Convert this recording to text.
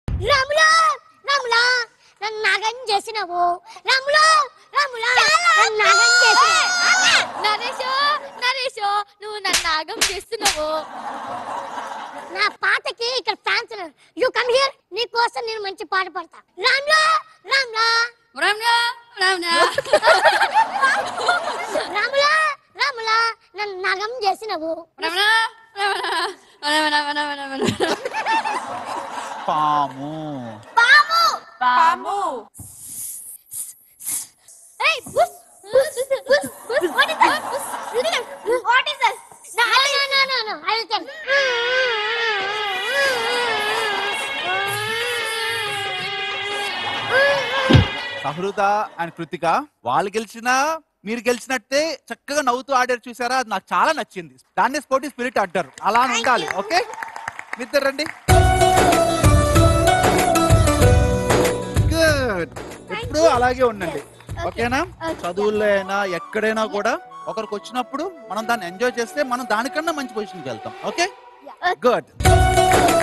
రాములా రాములా నన్ను నాగం చేసినావు రాములా రాములా నన్ను నాగం చేసినావు నరేషో నరేషో నువ్వు నన్ను నాగం చేస్తున్నావు నా పాటకి ఇక్కడ ఫ్యాన్స్ యు కమ్ హియర్ నీ కోసం నేను మంచి పాట పాడతా రామ్లా రామ్లా రామ్నా రామ్నా రాములా రాములా నన్ను నాగం చేసినావు రమణ రమణ రమణ రమణ రమణ పాము పాము పాము ఏయ్ బుస్ బుస్ బుస్ బుస్ what is that what is that no no no no no I will tell Sahrudha and Krithika వాళ్ళు గెలిచినా మీరు గెలిచినట్టే చక్కగా నవ్వుతూ ఆడారు చూసారా అది నాకు చాలా నచ్చింది దాన్ని స్పోర్టీ స్పిరిట్ అంటారు అలా అని ఉండాలి ఓకే నిద్ర రండి గుడ్ ఎప్పుడు అలాగే ఉండండి ఓకేనా చదువుల్లో అయినా ఎక్కడైనా కూడా ఒకరికి వచ్చినప్పుడు మనం దాన్ని ఎంజాయ్ చేస్తే మనం దానికన్నా మంచి పొజిషన్కి వెళ్తాం ఓకే గుడ్